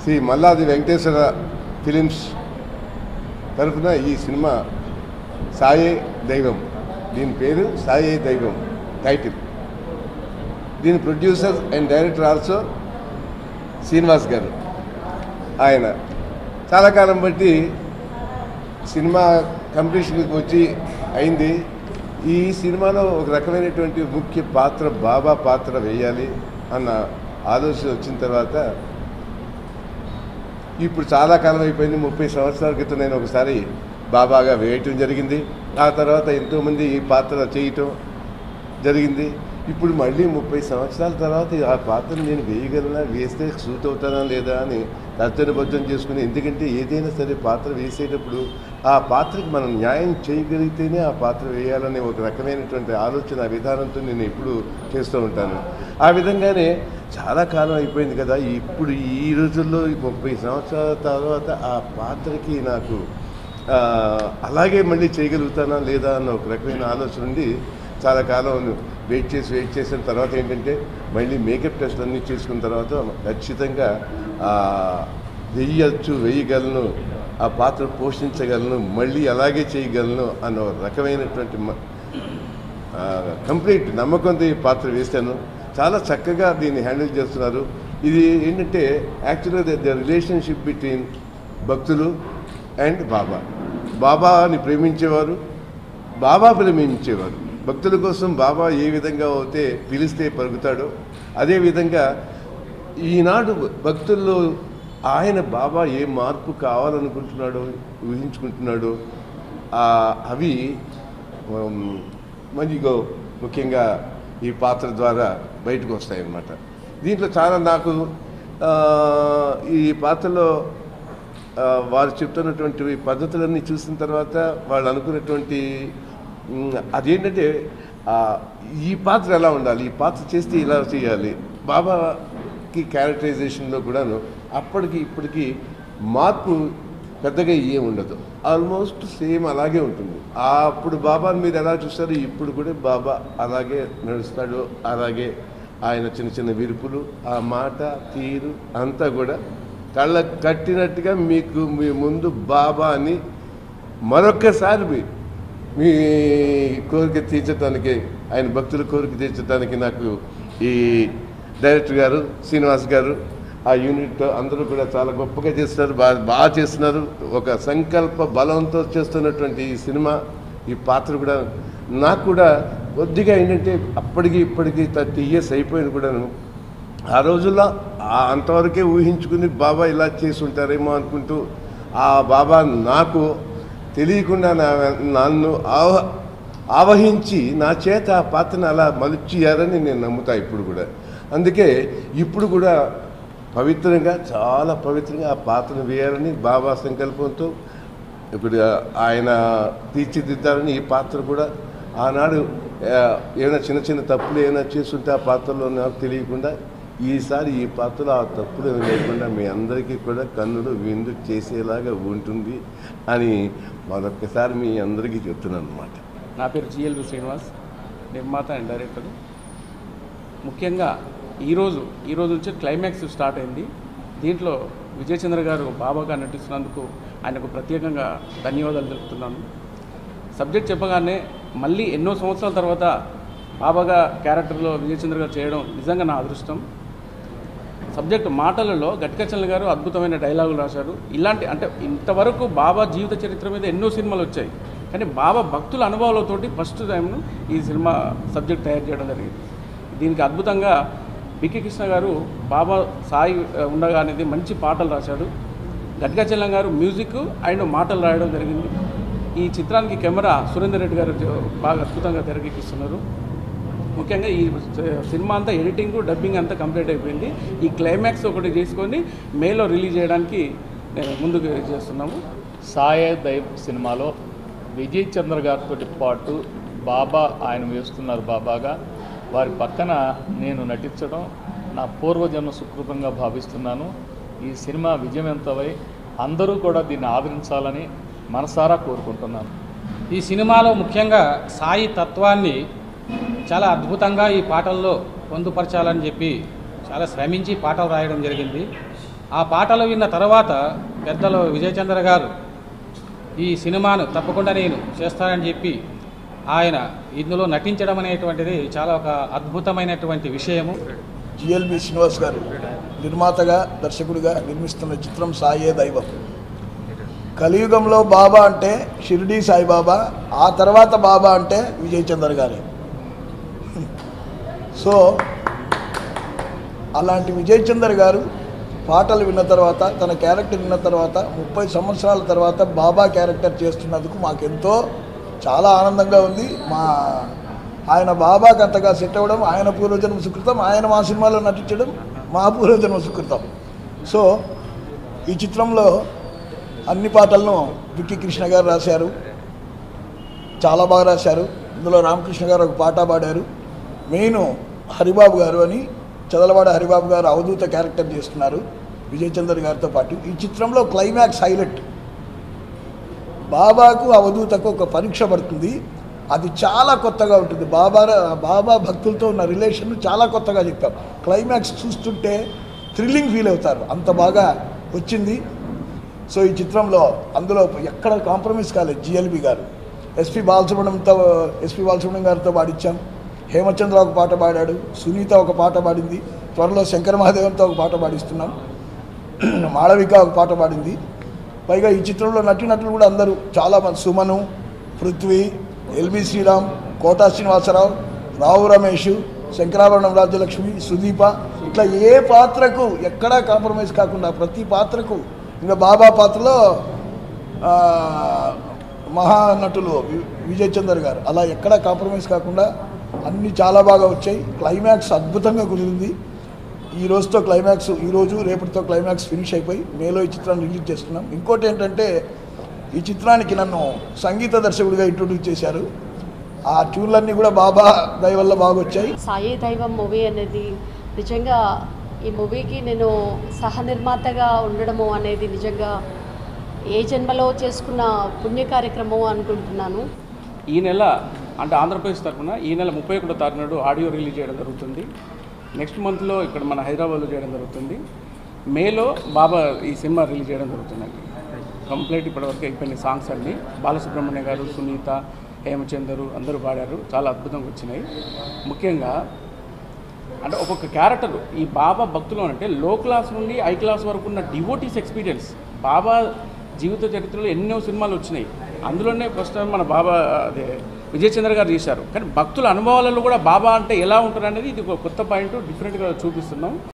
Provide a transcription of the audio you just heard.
Shri Malladi Venkateswara films తరఫున ఈ cinema సాయే దైవం దీని పేరు సాయే దైవం టైటిల్ దీని producer and director also Srinivas garu ఆయన చాలా కాలం బట్టి సినిమా కంప్లీషన్కి వచ్చి అయింది ఈ సినిమాలో ఒక రకమైనటువంటి ముఖ్య పాత్ర బాబా పాత్ర వేయాలి అన్న ఆలోచన వచ్చిన తర్వాత ఇప్పుడు చాలా కాలం అయిపోయింది ముప్పై సంవత్సరాల క్రితం నేను ఒకసారి బాబాగా వేయటం జరిగింది ఆ తర్వాత ఎంతోమంది ఈ పాత్ర చేయటం జరిగింది ఇప్పుడు మళ్ళీ ముప్పై సంవత్సరాల తర్వాత ఆ పాత్రను నేను వేయగలనా వేస్తే సూట్ అవుతానా లేదా అని తర్జనబద్ధం చేసుకుని ఎందుకంటే ఏదైనా సరే పాత్ర వేసేటప్పుడు ఆ పాత్రకి మనం న్యాయం చేయగలిగితేనే ఆ పాత్ర వేయాలనే ఒక రకమైనటువంటి ఆలోచన విధానంతో నేను ఎప్పుడు చేస్తూ ఉంటాను ఆ విధంగానే చాలా కాలం అయిపోయింది కదా ఇప్పుడు ఈ రోజుల్లో ఈ ముప్పై సంవత్సరాల తర్వాత ఆ పాత్రకి నాకు ఆ, అలాగే మళ్ళీ చేయగలుగుతానా లేదా అన్న ఒక రకమైన ఆలోచన ఉండి చాలా కాలం వెయిట్ చేసి వెయిట్ చేసిన తర్వాత ఏంటంటే మళ్ళీ మేకప్ టెస్ట్ అన్నీ చేసుకున్న తర్వాత ఖచ్చితంగా ఆ, వెయ్యొచ్చు వేయగలను ఆ పాత్ర పోషించగలను మళ్ళీ అలాగే చేయగలను అన్న ఒక రకమైనటువంటి మ- ఆ, కంప్లీట్ నమ్మకంతో ఈ పాత్ర వేశాను చాలా చక్కగా దీన్ని హ్యాండిల్ చేస్తున్నారు ఇది ఏంటంటే యాక్చువల్గా ద రిలేషన్షిప్ బిట్వీన్ భక్తులు అండ్ బాబా బాబాని ప్రేమించేవారు బాబా ప్రేమించేవారు భక్తుల కోసం బాబా ఏ విధంగా అయితే పిలిస్తే పలుకుతాడో అదేవిధంగా ఈనాడు భక్తుల్లో ఆయన బాబా ఏ మార్పు కావాలనుకుంటున్నాడో ఊహించుకుంటున్నాడో ఆ, అవి ఉమ్, మంచిగా ముఖ్యంగా ఈ పాత్ర ద్వారా బయటకు వస్తాయి అన్నమాట దీంట్లో చాలా నాకు ఆ, ఈ పాత్రలో ఆ, వారు చెప్తున్నటువంటి పద్ధతులన్నీ చూసిన తర్వాత వాళ్ళు అనుకున్నటువంటి ఉమ్, అదేంటంటే ఆ, ఈ పాత్ర ఎలా ఉండాలి ఈ పాత్ర చేస్తే ఇలా చేయాలి బాబాకి క్యారెక్టరైజేషన్లో కూడాను అప్పటికి ఇప్పటికి మార్పు పెద్దగా ఏం ఉండదు ఆల్మోస్ట్ సేమ్ అలాగే ఉంటుంది ఆ అప్పుడు బాబాని మీరు ఎలా చూస్తారు ఇప్పుడు కూడా బాబా అలాగే నడుస్తాడు అలాగే ఆయన చిన్న చిన్న విరుపులు ఆ మాట తీరు అంతా కూడా కళ్ళ కట్టినట్టుగా మీకు మీ ముందు బాబా అని మరొక్కసారి మీ మీ కోరిక తీర్చడానికి ఆయన భక్తుల కోరిక తీర్చడానికి నాకు ఈ డైరెక్టర్ గారు శ్రీనివాస్ గారు ఆ యూనిట్ అందరూ కూడా చాలా గొప్పగా చేస్తున్నారు బాగా బాగా చేస్తున్నారు ఒక సంకల్ప బలంతో చేస్తున్నటువంటి ఈ సినిమా ఈ పాత్ర కూడా నాకు కూడా కొద్దిగా ఏంటంటే అప్పటికి ఇప్పటికి థర్టీ ఇయర్స్ అయిపోయింది కూడాను ఆ రోజుల్లో ఆ అంతవరకే ఊహించుకుని బాబా ఇలా చేసి ఉంటారేమో అనుకుంటూ ఆ బాబా నాకు తెలియకుండా నా నన్ను ఆవ ఆవహించి నా చేత ఆ పాత్రను అలా మలుచియారని నేను నమ్ముతా ఇప్పుడు కూడా అందుకే ఇప్పుడు కూడా పవిత్రంగా చాలా పవిత్రంగా ఆ పాత్రను వేయాలని బాబా సంకల్పంతో ఇప్పుడు ఆయన తీర్చిదిద్దాలని ఈ పాత్ర కూడా ఆనాడు ఆ, ఏమైనా చిన్న చిన్న తప్పులు ఏమైనా చేస్తుంటే ఆ పాత్రలో నాకు తెలియకుండా ఈసారి ఈ పాత్రలో ఆ తప్పులు ఏమీ లేకుండా మీ అందరికీ కూడా కన్నులు విందు చేసేలాగా ఉంటుంది అని మరొకసారి మీ అందరికీ చెప్తున్నాను అనమాట నా పేరు జిఎల్వి శ్రీనివాస్ నిర్మాత అండ్ డైరెక్టర్ ముఖ్యంగా ఈరోజు ఈరోజు నుంచి క్లైమాక్స్ స్టార్ట్ అయింది దీంట్లో విజయ్ చంద్ర గారు బాబాగా నటిస్తున్నందుకు ఆయనకు ప్రత్యేకంగా ధన్యవాదాలు తెలుపుతున్నాను సబ్జెక్ట్ చెప్పగానే మళ్ళీ ఎన్నో సంవత్సరాల తర్వాత బాబాగా క్యారెక్టర్లో విజయ్ చంద్ర గారు చేయడం నిజంగా నా అదృష్టం సబ్జెక్ట్ మాటలలో గట్కచల్ గారు అద్భుతమైన డైలాగులు రాశారు ఇలాంటి అంటే ఇంతవరకు బాబా జీవిత చరిత్ర మీద ఎన్నో సినిమాలు వచ్చాయి కానీ బాబా భక్తుల అనుభవాలతోటి ఫస్ట్ టైంను ఈ సినిమా సబ్జెక్ట్ తయారు చేయడం జరిగింది దీనికి అద్భుతంగా బికి కృష్ణ గారు బాబా సాయి ఆ, ఉండగా అనేది మంచి పాటలు రాశాడు గట్కచలం గారు మ్యూజిక్ అండ్ మాటలు రాయడం జరిగింది ఈ చిత్రానికి కెమెరా సురేందర్ రెడ్డి గారు జ- బాగా అద్భుతంగా తెరకెక్కిస్తున్నారు ముఖ్యంగా ఈ సినిమా అంతా ఎడిటింగ్ డబ్బింగ్ అంతా కంప్లీట్ అయిపోయింది ఈ క్లైమాక్స్ ఒకటి చేసుకొని మేలో రిలీజ్ చేయడానికి నేను ముందుకు చేస్తున్నాము సాయే దైవ్ సినిమాలో విజయ్ చంద్ర గారితో పాటు బాబా ఆయన వేస్తున్నారు బాబాగా వారి పక్కన నేను నటించడం నా పూర్వజన్మ సుకృతంగా భావిస్తున్నాను ఈ సినిమా విజయవంతమై అందరూ కూడా దీన్ని ఆదరించాలని మనసారా కోరుకుంటున్నాను ఈ సినిమాలో ముఖ్యంగా సాయి తత్వాన్ని చాలా అద్భుతంగా ఈ పాటల్లో పొందుపరచాలని చెప్పి చాలా శ్రమించి పాటలు రాయడం జరిగింది ఆ పాటలు విన్న తర్వాత పెద్దలు విజయచంద్ర గారు ఈ సినిమాను తప్పకుండా నేను చేస్తానని చెప్పి ఆయన ఇందులో నటించడం అనేటువంటిది చాలా ఒక అద్భుతమైనటువంటి విషయము జిఎల్బి శ్రీనివాస్ గారు నిర్మాతగా దర్శకుడిగా నిర్మిస్తున్న చిత్రం సాయే దైవం కలియుగంలో బాబా అంటే షిరిడి సాయిబాబా ఆ తర్వాత బాబా అంటే విజయ్ చంద్ర గారే సో అలాంటి విజయ్ చంద్ర గారు పాటలు విన్న తర్వాత తన క్యారెక్టర్ విన్న తర్వాత ముప్పై సంవత్సరాల తర్వాత బాబా క్యారెక్టర్ చేస్తున్నందుకు మాకెంతో చాలా ఆనందంగా ఉంది మా ఆయన బాబాకి అంతగా సెట్ అవ్వడం ఆయన పూర్వజన్మ సుకృతం ఆయన మా సినిమాలో నటించడం మా పూర్వజన్మ సుకృతం సో ఈ చిత్రంలో అన్ని పాటలను విక్కీ కృష్ణ గారు రాశారు చాలా బాగా రాశారు ఇందులో రామకృష్ణ గారు ఒక పాట పాడారు మెయిన్ హరిబాబు గారు అని చదలవాడ హరిబాబు గారు అవధూత క్యారెక్టర్ చేస్తున్నారు విజయ్ చంద్ర గారితో పాటు ఈ చిత్రంలో క్లైమాక్స్ హైలైట్ బాబాకు అవధూతకు ఒక పరీక్ష పడుతుంది అది చాలా కొత్తగా ఉంటుంది బాబా బాబా భక్తులతో ఉన్న రిలేషన్ చాలా కొత్తగా చెప్పాం క్లైమాక్స్ చూస్తుంటే థ్రిల్లింగ్ ఫీల్ అవుతారు అంత బాగా వచ్చింది సో ఈ చిత్రంలో అందులో ఎక్కడ కాంప్రమైజ్ కాలేదు జిఎల్బి గారు ఎస్పి బాలసుబ్రహ్మణ్యంతో ఎస్పి బాలసుబ్రహ్మణ్యం గారితో పాడించాం హేమచంద్ర ఒక పాట పాడాడు సునీత ఒక పాట పాడింది త్వరలో శంకర మహాదేవంతో ఒక పాట పాడిస్తున్నాం మాళవిక ఒక పాట పాడింది పైగా ఈ చిత్రంలో నటినట్లు కూడా అందరూ చాలా మంది సుమను పృథ్వీ ఎల్బి శ్రీరామ్ కోటా శ్రీనివాసరావు రావు రమేష్ శంకరాభరణం రాజ్యలక్ష్మి సుదీప ఇట్లా ఏ పాత్రకు ఎక్కడా కాంప్రమైజ్ కాకుండా ప్రతి పాత్రకు ఇంకా బాబా పాత్రలో ఆ, మహానటులు వి- విజయ్ చందర్ గారు అలా ఎక్కడా కాంప్రమైజ్ కాకుండా అన్నీ చాలా బాగా వచ్చాయి క్లైమాక్స్ అద్భుతంగా కుదిరింది ఈ రోజుతో క్లైమాక్స్ ఈ రోజు రేపటితో క్లైమాక్స్ ఫినిష్ అయిపోయి మేలో ఈ చిత్రాన్ని రిలీజ్ చేస్తున్నాం ఇంకోటి ఏంటంటే ఈ చిత్రానికి నన్ను సంగీత దర్శకుడిగా ఇంట్రొడ్యూస్ చేశారు ఆ ట్యూన్లన్నీ కూడా బాబా దయ వల్ల బాగా వచ్చాయి సాయి దైవం మూవీ అనేది నిజంగా ఈ మూవీకి నేను సహనిర్మాతగా ఉండడము అనేది నిజంగా ఏ జన్మలో చేసుకున్న పుణ్య కార్యక్రమం అనుకుంటున్నాను ఈ నెల అంటే ఆంధ్రప్రదేశ్ తరఫున ఈ నెల ముప్పై ఒకటో తారీఖు నాడు ఆడియో రిలీజ్ చేయడం జరుగుతుంది నెక్స్ట్ మంత్లో ఇక్కడ మన హైదరాబాద్లో చేయడం జరుగుతుంది మేలో బాబా ఈ సినిమా రిలీజ్ చేయడం జరుగుతుందండి కంప్లీట్ ఇప్పటివరకు అయిపోయిన సాంగ్స్ అన్నీ బాలసుబ్రహ్మణ్య గారు సునీత హేమచందరు అందరూ పాడారు చాలా అద్భుతంగా వచ్చినాయి ముఖ్యంగా అంటే ఒక్కొక్క క్యారెక్టర్ ఈ బాబా భక్తులు అంటే లో క్లాస్ నుండి హై క్లాస్ వరకు ఉన్న డివోటీస్ ఎక్స్పీరియన్స్ బాబా జీవిత చరిత్రలో ఎన్నో సినిమాలు వచ్చినాయి అందులోనే ఫస్ట్ టైం మన బాబా అదే విజయ్ చంద్ర గారు చేశారు కానీ భక్తుల అనుభవాలలో కూడా బాబా అంటే ఎలా ఉంటారు అనేది ఇది ఒక కొత్త పాయింట్ డిఫరెంట్గా చూపిస్తున్నాం